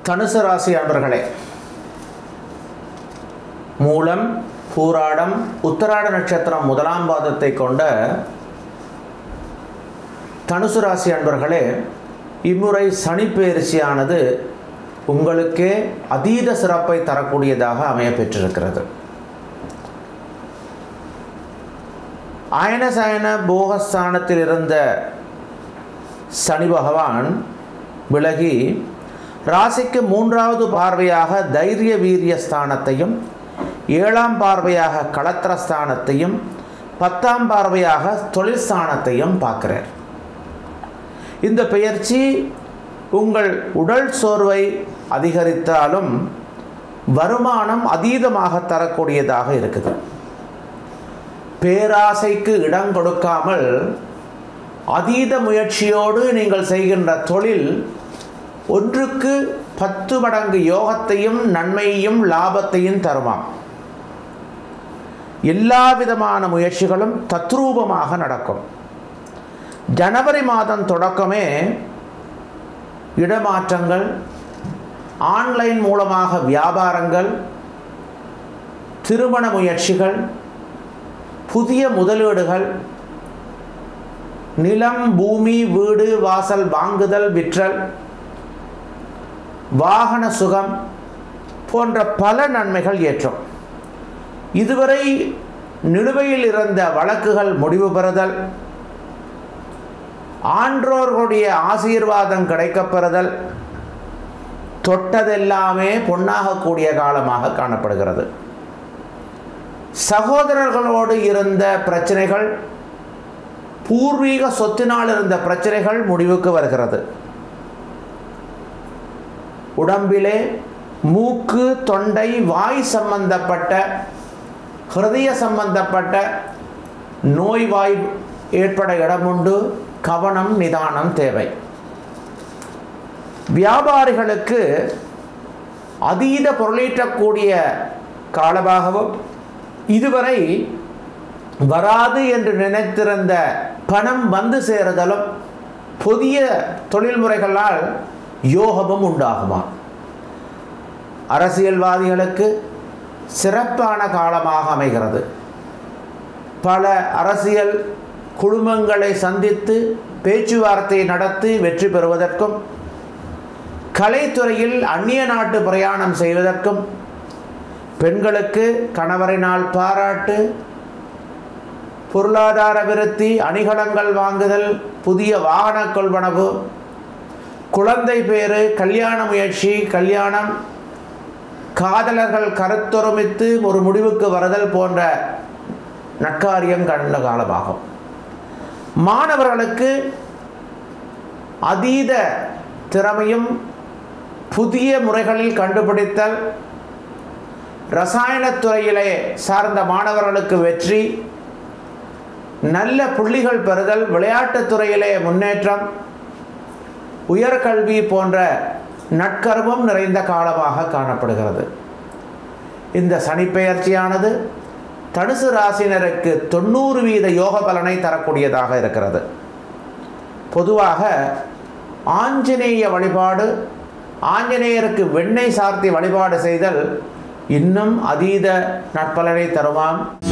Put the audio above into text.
தனுசு ராசி அன்பர்களே மூலம் பூராடம் உத்தராட நட்சத்திரம் முதலாம் பாதத்தை கொண்ட தனுசு ராசி அன்பர்களே இம்முறை சனிப்பெயர்ச்சியானது உங்களுக்கே அதீத சிறப்பை தரக்கூடியதாக அமைய பெற்றிருக்கிறது அயனசயன போகஸ்தானத்தில் இருந்த சனி பகவான் விலகி ராசிக்கு மூன்றாவது பார்வையாக தைரிய வீரிய ஸ்தானத்தையும் ஏழாம் பார்வையாக களத்திரஸ்தானத்தையும் பத்தாம் பார்வையாக தொழில் ஸ்தானத்தையும் பார்க்கிறார் இந்த பெயர்ச்சி உங்கள் உடல் சோர்வை அதிகரித்தாலும் வருமானம் அதீதமாக தரக்கூடியதாக இருக்குது பேராசைக்கு இடம் கொடுக்காமல் அதீத முயற்சியோடு நீங்கள் செய்கின்ற தொழில் ஒன்றுக்கு பத்து மடங்கு யோகத்தையும் நன்மையையும் லாபத்தையும் தருமாம் எல்லா விதமான முயற்சிகளும் தத்ரூபமாக நடக்கும் ஜனவரி மாதம் தொடக்கமே இடமாற்றங்கள் ஆன்லைன் மூலமாக வியாபாரங்கள் திருமண முயற்சிகள் புதிய முதலீடுகள் நிலம் பூமி வீடு வாசல் வாங்குதல் விற்றல் வாகன சுகம் போன்ற பல நன்மைகள் ஏற்றும் இதுவரை நிலுவையில் இருந்த வழக்குகள் முடிவு பெறுதல் ஆன்றோர்களுடைய ஆசீர்வாதம் கிடைக்கப்பெறுதல் தொட்டதெல்லாமே பொன்னாகக்கூடிய காலமாக காணப்படுகிறது சகோதரர்களோடு இருந்த பிரச்சனைகள் பூர்வீக சொத்தினால் இருந்த பிரச்சனைகள் முடிவுக்கு வருகிறது உடம்பிலே மூக்கு தொண்டை வாய் சம்பந்தப்பட்ட ஹிருதய சம்பந்தப்பட்ட நோய்வாய் ஏற்பட இடமுண்டு கவனம் நிதானம் தேவை வியாபாரிகளுக்கு அதீத பொருளீட்டக்கூடிய காலமாகவும் இதுவரை வராது என்று நினைத்திருந்த பணம் வந்து சேருதலும் புதிய தொழில்முறைகளால் யோகமும் உண்டாகுமா அரசியல்வாதிகளுக்கு சிறப்பான காலமாக அமைகிறது பல அரசியல் குழுமங்களை சந்தித்து பேச்சுவார்த்தை நடத்தி வெற்றி பெறுவதற்கும் கலைத்துறையில் அந்நிய நாட்டு பிரயாணம் செய்வதற்கும் பெண்களுக்கு கணவரினால் பாராட்டு பொருளாதார விருத்தி அணிகலங்கள் வாங்குதல் புதிய வாகன கொள்வனவு குழந்தை பேறு கல்யாண முயற்சி கல்யாணம் காதலர்கள் கருத்தொருமித்து ஒரு முடிவுக்கு வருதல் போன்ற நட்காரியம் கண்ட காலமாகும் மாணவர்களுக்கு அதீத திறமையும் புதிய முறைகளில் கண்டுபிடித்தல் ரசாயனத்துறையிலே சார்ந்த மாணவர்களுக்கு வெற்றி நல்ல புள்ளிகள் பெறுதல் விளையாட்டுத் துறையிலே முன்னேற்றம் உயர்கல்வி போன்ற நட்கர்வம் நிறைந்த காலமாக காணப்படுகிறது இந்த சனிப்பெயர்ச்சியானது தனுசு ராசினருக்கு தொண்ணூறு வீத யோக பலனை தரக்கூடியதாக இருக்கிறது பொதுவாக ஆஞ்சநேய வழிபாடு ஆஞ்சநேயருக்கு வெண்ணெய் சார்த்தி வழிபாடு செய்தல் இன்னும் அதீத நட்பலனை தருமாம்